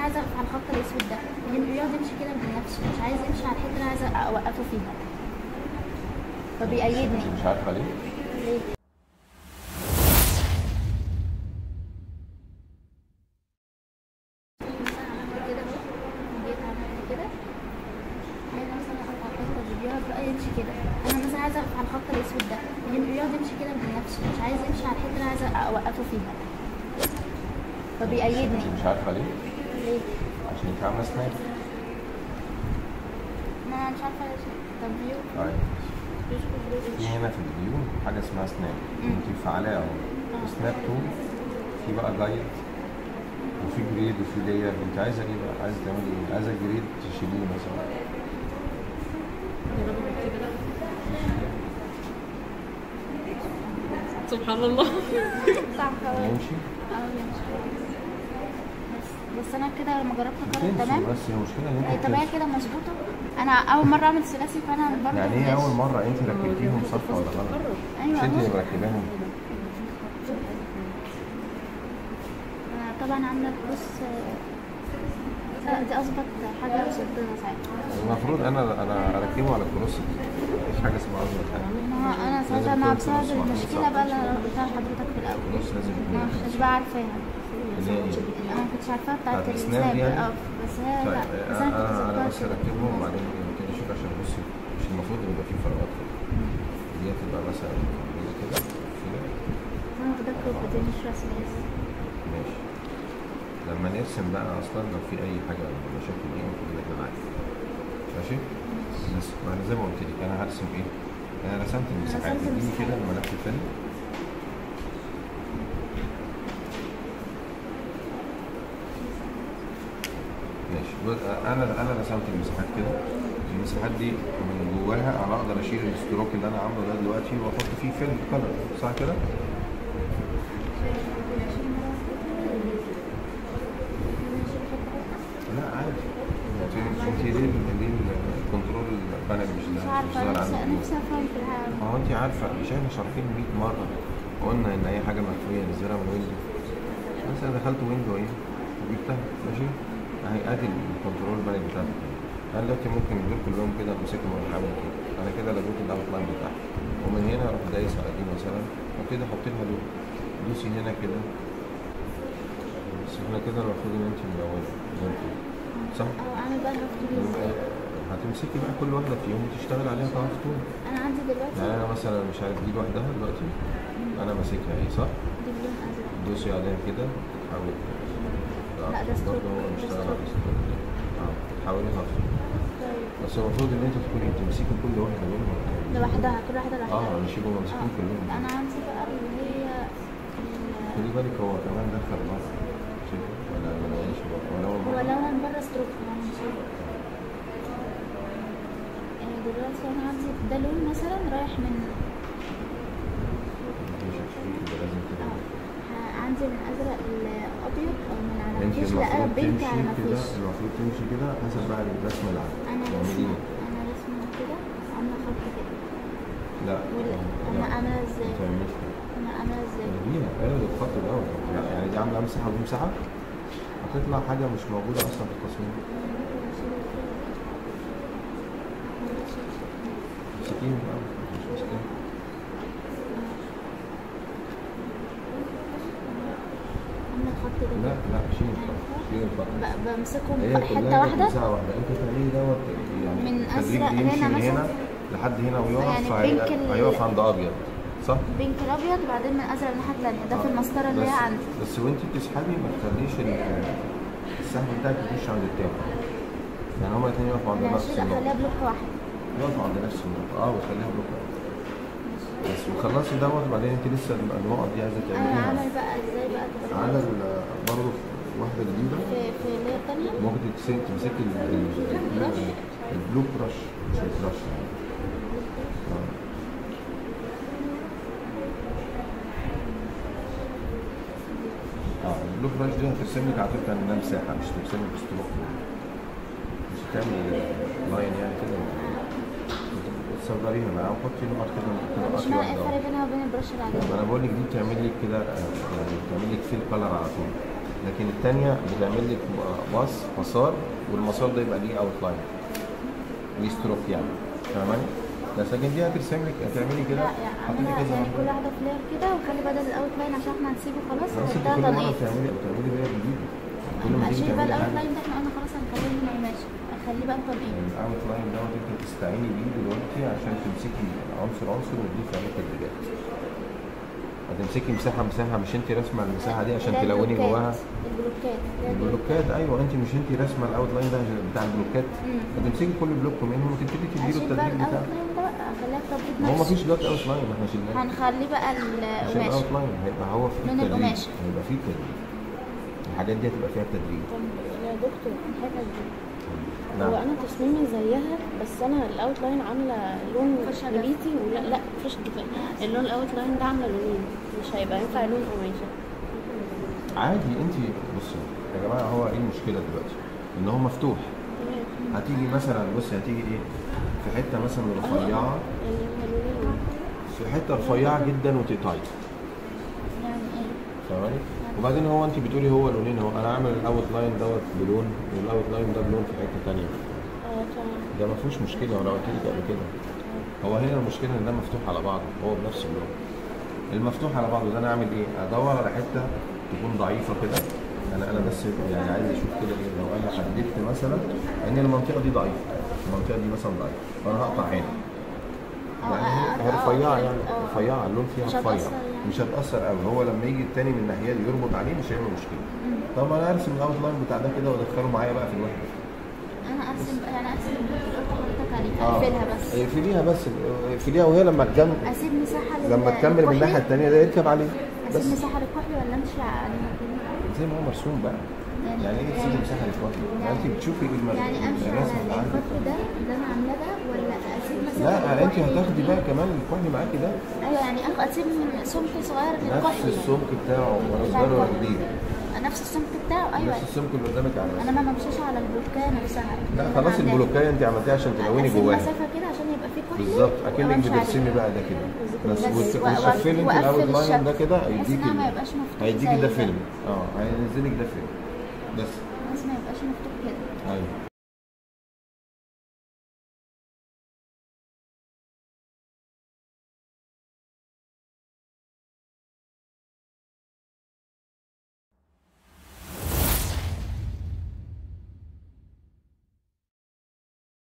عايزه اقف على الخط الاسود ده يعني بيقعد يمشي كده من نفسه مش عايز يمشي على الحته اللي أنا عايزه اوقفه فيها فبيأيدني مش عارفه ليه ليه؟ مثلا عملت كده اهو جيت عملت كده عايزه مثلا اقف على الخط اللي بيقعد بقى يمشي كده انا مثلا عايزه اقف على الخط الاسود ده يعني بيقعد يمشي كده من نفسه مش عايز يمشي على الحته اللي أنا عايزه اوقفه فيها فبيأيدني مش عارفه ليه ليه؟ عشان انت عامله سناب ما انا مش عارفه ليش طب فيو طيب بيشوف في فيو هنا في الفيو حاجه اسمها سناب انت مفعلاه اهو سناب تول في بقى جايد وفي جريد وفي لاير انت عايزه ايه بقى عايزه تعملي ايه عايزه جريد تشيليه مثلا سبحان الله صح خلاص يمشي اه ماشي بس بس انا كده لما جربت اقرا بتمشي تمام بس هي المشكله ان هي انت طبيعي بتمشي. كده مظبوطه انا اول مره اعمل ثلاثي فانا برضه يعني ايه مش- اول مره انت ركبتيهم صح ولا غلط ايوه مش انت اللي أهو. مركباهم انا طبعا عامله كروس آه، دي اظبط حاجه وصلت لها ساعتها المفروض انا انا اركبه على الكروس مفيش حاجه اسمها اظبط حاجه ما هو انا لازم ساعتها ما يكون بسبب كروس معمول المشكله صح. بقى اللي انا قلتها لحضرتك في الاول الكروس لازم يكون ما كنتش بقى عارفاها اللي هي ايه؟ انا ما كنتش عارفاها بتاعت بتاعت السناب السناب يعني؟ اه بس هي لا طيب بس انا كنت انا انا ظبطتها بس كده. اركبهم وبعدين يمكن اشوف عشان بصي مش المفروض يبقى في فراغات كده دي تبقى مثلا كده كده كده انا واخده كروب دي مش رسمي لسه ماشي لما نرسم بقى اصلا لو في اي حاجه مشاكل دي المفروض ان احنا معاك ماشي بس ما انا زي ما قلت لك انا هرسم ايه انا رسمت المساحات رسمت اديني كده المساحات. الملف الثاني ماشي بص، انا انا رسمت المساحات كده المساحات دي من جواها انا اقدر اشيل الاستروك اللي انا عامله ده دلوقتي واحط فيه فيلم كلر صح كده؟ لا عادي انت انت ليه ليه الكنترول بانل مش مش ده مش عارفه ظاهر نفسي عندك نفسي افهم في الحاجه ما هو انت عارفه مش احنا شارحين 100 مره قلنا ان اي حاجه مخفيه نزلها من ويندو بس انا دخلت ويندو ايه وجبتها ماشي اهي ادي الكنترول بانل بتاعتك انا دلوقتي ممكن دول كلهم كده امسكهم واروح اعمل كده انا كده لغيت الاوت لاين بتاعها ومن هنا اروح دايس على دي مثلا وابتدي احط لها لون دوسي هنا كده بس احنا كده المفروض ان انت ملونه زي الفل. صح؟ او اعمل بقى هاف تو ازاي هتمسكي بقى كل واحده فيهم وتشتغل عليها كهاف تون انا عندي دلوقتي يعني انا مثلا مش عارف دي لوحدها دلوقتي انا ماسكها اهي صح؟ دي بلون ازرق دوسي عليها كده تحاول لا، ده ستروك. برضه هو ده بيشتغل ستروك. على ستروك اه تحاولي هاف طيب بس هو المفروض ان انت تكوني تمسكي كل واحده منهم لوحدها كل واحده لوحدها اه مش يبقوا ماسكين آه. كلهم انا عندي بقى اللي هي ال- خدي بالك هو كمان دخل بره شايفه؟ ولا ولا ايش ولا هو هو بره؟ لون بره ستروك يعني مش يعني دلوقتي انا عندي ده لون مثلا رايح من مش هتشوفي كده لازم كده اه ه- عندي من ازرق لابيض او من على انت مفيش لا المفروض بينك تمشي على كده مفيش المفروض تمشي كده حسب بقى الرسمه اللي عندك انا تعملي رسمه ايه؟ انا رسمه كده عامله خط كده لا ولا انا لا. عامله ازاي ما تعمليش كده. انا عامله ازاي دي ايوه ده الخط ده لا، يعني دي عامله مساحه ودي مساحه هتطلع حاجه مش موجوده اصلا في التصميم مسكين بقى مش مسكين عامله الخط ده لا لا شيل الخط شيل الخط ب- بمسكهم هي في حته كلها كانت واحده مساحه واحده انت تعملي دوت يعني من خليك أزرق يمشي هنا من مثلا. هنا لحد هنا ويقف يعني فهي- بينك ال- هيقف عند ابيض صح؟ بينك الابيض وبعدين من ازرق الناحيه الثانيه ده في آه. المسطره اللي هي بس- عندي بس وانت بتسحبي ما تخليش ال- السحب بتاعك يخش عند التاني يعني هما الاثنين يقفوا عند انا نفس هشيل اخليها النقطة بلوك واحد يقفوا عند نفس النقطة اه وتخليها بلوك واحد. بس وخلصي دوت وبعدين انت لسه النقط دي عايزة انا تعمليها عامل بقى ازاي بقى تبقى على ال- برضه واحدة جديدة في في اللي هي الثانيه ممكن تمسكي تمسكي ال- ال- البرش؟ البلو برش مش البرش يعني اه اه البلو برش دي هترسم لك على فكرة انها مساحة مش ترسم لك ستروك مش هتعمل لاين يعني كده تصغريها معاه وحطي نقط كده ممكن مش تنقطي معنى ايه واحدة الفرق بينها وبين البرش ما العادي انا بقول لك دي بتعمل لك كده آه، يعني بتعمل لك فيل كلر على طول لكن الثانيه بتعمل لك باص مسار والمسار ده يبقى ليه اوت لاين ليه ستروك يعني فاهماني؟ بس لكن دي هترسم لك هتعملي كده لا يعني حطيتي اعملها كذا يعني كل واحده واحده فلير كده وخلي بدل الاوت لاين عشان احنا هنسيبه خلاص بس انت وده كل مره تنقيط بتعملي بتعملي بيها جديد كل ما تيجي اشيل بقى تعملي الاوت حاجه لاين ده احنا قلنا خلاص هنخليه هنا ماشي اخليه بقى تنقيط الاوت لاين دوت انت تستعيني بيه دلوقتي عشان تمسكي عنصر عنصر وتضيفي عليه تدريجات هتمسكي مساحه مساحه مش انت راسمه المساحه دي عشان ده تلوني البلوكات. جواها البلوكات ده البلوكات ايوه انت مش انت راسمه الاوت لاين ده عشان بتاع البلوكات مم. هتمسكي كل بلوك منهم وتبتدي تديله اشيل بقى التدريج الاوت بتاعه لاين ده بقى اخليها تطبيق ما هو نفسي مفيش دلوقتي اوت لاين احنا شلناه هنخليه بقى عشان القماش الاوت لاين هيبقى هو فيه لون تدريج القماش. هيبقى فيه تدريج الحاجات دي هتبقى فيها تدريج طب يا دكتور الحاجة دي نعم هو انا تصميمي زيها بس انا الاوت لاين عامله لون فرشة ده. نبيتي ولا لا فرشه كفايه اللون الاوت لاين ده عامله لونين مش هيبقى ينفع لون قماشه عادي انت بصي يا جماعه هو ايه المشكله دلوقتي ان هو مفتوح هتيجي مثلا بصي هتيجي ايه في حته مثلا رفيعه يعني هما لونين في حته رفيعه جدا وتقطعي يعني ايه فاهماني وبعدين هو انت بتقولي هو لونين هو انا عامل الاوت لاين دوت بلون والاوت لاين ده بلون في حته ثانيه اه تمام ده ما فيهوش مشكله وانا قلت لك قبل كده هو هنا المشكله ان ده مفتوح على بعضه هو بنفس اللون المفتوح على بعضه ده انا اعمل ايه ادور على حته تكون ضعيفه كده انا انا بس يعني عايز اشوف كده ايه لو انا حددت مثلا ان المنطقه دي ضعيفه المنطقه دي مثلا ضعيفه فانا هقطع هنا اه يعني اه هي اه رفيعه اه يعني اه. رفيعه اللون مش فيها رفيع هتأثر يعني. مش هتاثر قوي هو لما يجي التاني من الناحيه دي يربط عليه مش هيعمل مشكله طب انا ارسم الاوت لاين بتاع ده كده وادخله معايا بقى في الوحده انا ارسم بقى يعني ارسم البلوك اللي قلت لحضرتك عليه اه اقفلها بس اقفليها بس اقفليها وهي لما تكمل اسيب مساحه لل- لما تكمل من للكحلي؟ الناحيه الثانيه ده يركب عليه بس اسيب مساحه للكحلي ولا امشي عليها كده زي ما هو مرسوم بقى يعني ايه تسيب مساحه للكوكب يعني انت بتشوفي الم- يعني امشي على الرسم اللي عندك الخط ده اللي انا عاملاه ده ولا اسيب مثلا لا انت الكحلي- هتاخدي بقى كمان الكحلي معاكي ده ايوه يعني أخ- اسيب من سمك صغير نفس للكحلي السمك بتاعه ولا بتاع صغير ولا الكحلي. كبير نفس السمك بتاعه ايوه نفس السمك اللي قدامك على انا ما بمشيش على البلوكايه نفسها لا اللي خلاص أنا عاملاها. البلوكايه انت عملتيها عشان تلوني أسيب جواها مسافه كده عشان يبقى فيه كحلي بالظبط اكنك وأمشي بترسمي عليه. بقى ده كده بس بس وت- و- وتقفلي انت وأقفل الاوت لاين الشكل. ده كده بحيث هيديك إنها ما ال- يبقاش مفتوح هيديكي زي ده ده. فيلم اه هينزلك ده فيلم بس بس ما يبقاش مفتوح كده ايوه